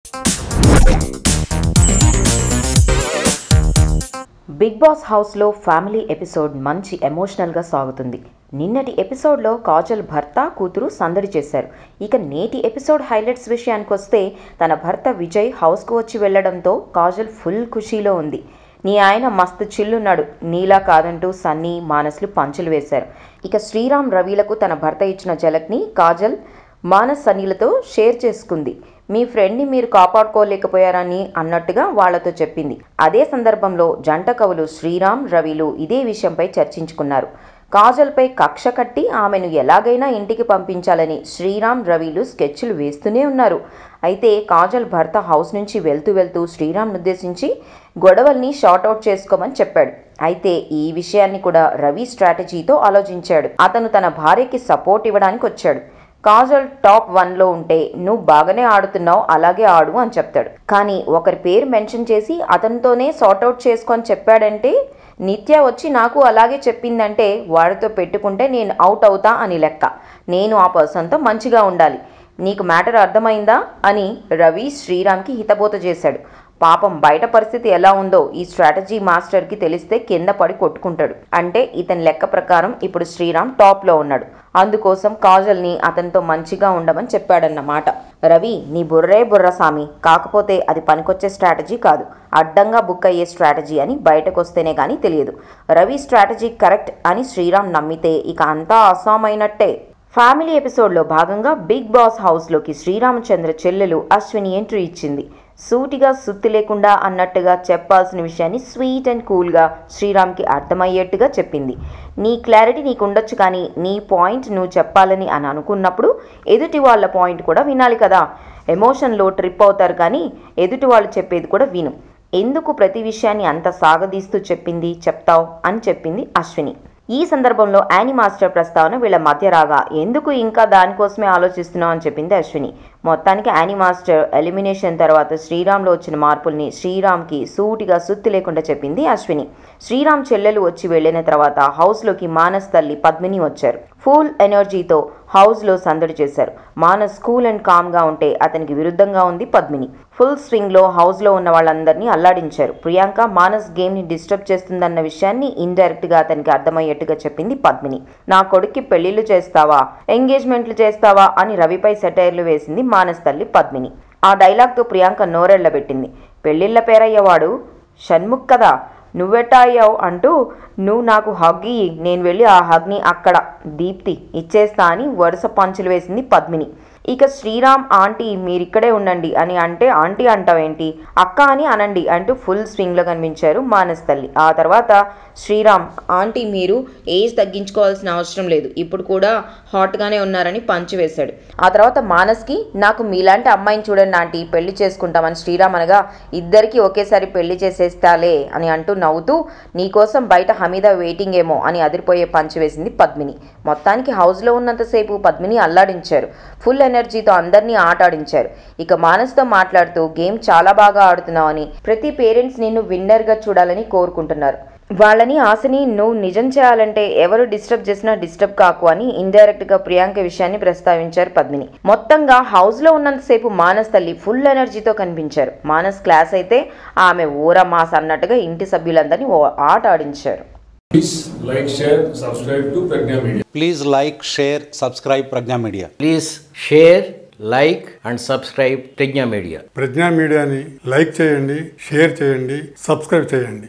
Big boss హౌస్లో family episode మంచి ఎమోషనల్గా సాగుతుంది నిన్నటి ఎపిసోడ్లో కాజల్ భర్త కూతురు సందడి చేశారు ఇక నేటి ఎపిసోడ్ హైలైట్స్ విషయానికి వస్తే తన భర్త విజయ్ హౌస్కు వచ్చి వెళ్లడంతో కాజల్ ఫుల్ ఖుషీలో ఉంది నీ ఆయన మస్తు చిల్లున్నాడు నీలా కాదంటూ సన్నీ మానస్లు పంచులు వేశారు ఇక శ్రీరామ్ రవిలకు తన భర్త ఇచ్చిన జలక్ని కాజల్ మానస్ సన్నీలతో షేర్ చేసుకుంది మీ ఫ్రెండ్ని మీరు కాపాడుకోలేకపోయారని అన్నట్టుగా వాళ్లతో చెప్పింది అదే సందర్భంలో జంట కవులు శ్రీరామ్ రవిలు ఇదే విషయంపై చర్చించుకున్నారు కాజల్పై కక్ష కట్టి ఆమెను ఎలాగైనా ఇంటికి పంపించాలని శ్రీరామ్ రవిలు స్కెచ్లు వేస్తూనే ఉన్నారు అయితే కాజల్ భర్త హౌస్ నుంచి వెళ్తూ వెళ్తూ శ్రీరామ్ను ఉద్దేశించి గొడవల్ని షార్ట్అవుట్ చేసుకోమని చెప్పాడు అయితే ఈ విషయాన్ని కూడా రవి స్ట్రాటజీతో ఆలోచించాడు అతను తన భార్యకి సపోర్ట్ ఇవ్వడానికి వచ్చాడు కాజల్ టాప్ వన్లో ఉంటే నువ్వు బాగానే ఆడుతున్నావు అలాగే ఆడు అని చెప్తాడు కానీ ఒకరి పేరు మెన్షన్ చేసి అతనితోనే సార్ట్అవుట్ చేసుకొని చెప్పాడంటే నిత్య వచ్చి నాకు అలాగే చెప్పిందంటే వాడితో పెట్టుకుంటే నేను అవుట్ అవుతా అని లెక్క నేను ఆ పర్సన్తో మంచిగా ఉండాలి నీకు మ్యాటర్ అర్థమైందా అని రవి శ్రీరామ్కి హితబోత చేశాడు పాపం బయట పరిస్థితి ఎలా ఉందో ఈ స్ట్రాటజీ మాస్టర్కి తెలిస్తే కింద పడి కొట్టుకుంటాడు అంటే ఇతని లెక్క ప్రకారం ఇప్పుడు శ్రీరామ్ టాప్లో ఉన్నాడు అందుకోసం కాజల్ని అతనితో మంచిగా ఉండమని చెప్పాడన్నమాట రవి నీ బుర్రే బుర్ర సామి కాకపోతే అది పనికొచ్చే స్ట్రాటజీ కాదు అడ్డంగా బుక్ అయ్యే స్ట్రాటజీ అని బయటకు వస్తేనే కానీ తెలియదు రవి స్ట్రాటజీ కరెక్ట్ అని శ్రీరామ్ నమ్మితే ఇక అంతా అసామైనట్టే ఫ్యామిలీ ఎపిసోడ్లో భాగంగా బిగ్ బాస్ హౌస్లోకి శ్రీరామచంద్ర చెల్లెలు అశ్విని ఎంట్రీ ఇచ్చింది సూటిగా సుత్తి లేకుండా అన్నట్టుగా చెప్పాల్సిన విషయాన్ని స్వీట్ అండ్ కూల్గా శ్రీరామ్కి అర్థమయ్యేట్టుగా చెప్పింది నీ క్లారిటీ నీకు ఉండొచ్చు కానీ నీ పాయింట్ నువ్వు చెప్పాలని అని అనుకున్నప్పుడు ఎదుటి వాళ్ళ పాయింట్ కూడా వినాలి కదా ఎమోషన్లో ట్రిప్ అవుతారు కానీ ఎదుటి వాళ్ళు చెప్పేది కూడా విను ఎందుకు ప్రతి విషయాన్ని అంత సాగదీస్తూ చెప్పింది చెప్తావు అని చెప్పింది అశ్విని ఈ సందర్భంలో యానీ మాస్టర్ ప్రస్తావన వీళ్ళ మధ్య రాగా ఎందుకు ఇంకా దానికోసమే ఆలోచిస్తున్నావు అని చెప్పింది అశ్విని మొత్తానికి యానీ మాస్టర్ ఎలిమినేషన్ తర్వాత శ్రీరామ్లో వచ్చిన మార్పుల్ని శ్రీరామ్కి సూటిగా సుత్తి లేకుండా చెప్పింది అశ్విని శ్రీరామ్ చెల్లెలు వచ్చి వెళ్ళిన తర్వాత హౌస్లోకి మానస్ తల్లి పద్మిని వచ్చారు ఫుల్ ఎనర్జీతో హౌస్లో సందడి చేశారు మానస్ కూల్ అండ్ కామ్గా ఉంటే అతనికి విరుద్ధంగా ఉంది పద్మిని ఫుల్ స్వింగ్లో హౌస్లో ఉన్న వాళ్ళందరినీ అల్లాడించారు ప్రియాంక మానస్ గేమ్ని డిస్టర్బ్ చేస్తుందన్న విషయాన్ని ఇండైరెక్ట్గా అతనికి అర్థమయ్యేట్టుగా చెప్పింది పద్మిని నా కొడుక్కి పెళ్లిళ్ళు చేస్తావా ఎంగేజ్మెంట్లు చేస్తావా అని రవిపై సెటైర్లు వేసింది మానస్ తల్లి పద్మిని ఆ డైలాగ్తో ప్రియాంక నోరెళ్లబెట్టింది పెళ్లిళ్ల పేరయ్యవాడు షణ్ముఖ్ కదా నువ్వెట్టా అయ్యావు అంటూ నువ్వు నాకు హగ్ ఇయ్యి నేను వెళ్ళి ఆ హగ్ని అక్కడ దీప్తి ఇచ్చేస్తా అని వరుస పంచులు వేసింది పద్మిని ఇక శ్రీరామ్ ఆంటీ మీరిక్కడే ఉండండి అని అంటే ఆంటీ అంటావేంటి అక్క అని అనండి అంటూ ఫుల్ స్వింగ్లో కనిపించారు మానస్ తల్లి ఆ తర్వాత శ్రీరామ్ ఆంటీ మీరు ఏజ్ తగ్గించుకోవాల్సిన అవసరం లేదు ఇప్పుడు కూడా హాట్గానే ఉన్నారని పంచి వేశాడు ఆ తర్వాత మానస్కి నాకు మీలాంటి అమ్మాయిని చూడండి ఆంటీ పెళ్లి చేసుకుంటామని శ్రీరామ్ అనగా ఇద్దరికి ఒకేసారి పెళ్లి చేసేస్తాలే అని అంటూ నవ్వుతూ నీకోసం బయట హమీద వెయిటింగ్ ఏమో అని అదిరిపోయే పంచి వేసింది పద్మిని మొత్తానికి హౌస్లో ఉన్నంతసేపు పద్మిని అల్లాడించారు ఫుల్ ఎనర్జీతో అందరినీ ఆట ఆడించారు ఇక మానస్తో మాట్లాడుతూ గేమ్ చాలా బాగా ఆడుతున్నావని ప్రతి పేరెంట్స్ నిన్ను విన్నర్గా చూడాలని కోరుకుంటున్నారు వాళ్ళని ఆశని నువ్వు నిజం చేయాలంటే ఎవరు డిస్టర్బ్ చేసినా డిస్టర్బ్ కాకు అని ఇండైరెక్ట్ గా ప్రియాంక విషయాన్ని ప్రస్తావించారు పద్మిని మొత్తంగా హౌస్ లో ఉన్నంతసేపు మానస్ తల్లి ఫుల్ ఎనర్జీతో కనిపించారు మానస్ క్లాస్ అయితే ఆమె ఊర మాస్ అన్నట్టుగా ఇంటి సభ్యులందరినీ ఓ ఆట ఆడించారు Please like, share, subscribe to Pragna Media. Please like, share, subscribe Pragna Media. Please share like and subscribe Pragna media Pragna మీడియాని లైక్ చేయండి షేర్ చేయండి సబ్స్క్రైబ్ చేయండి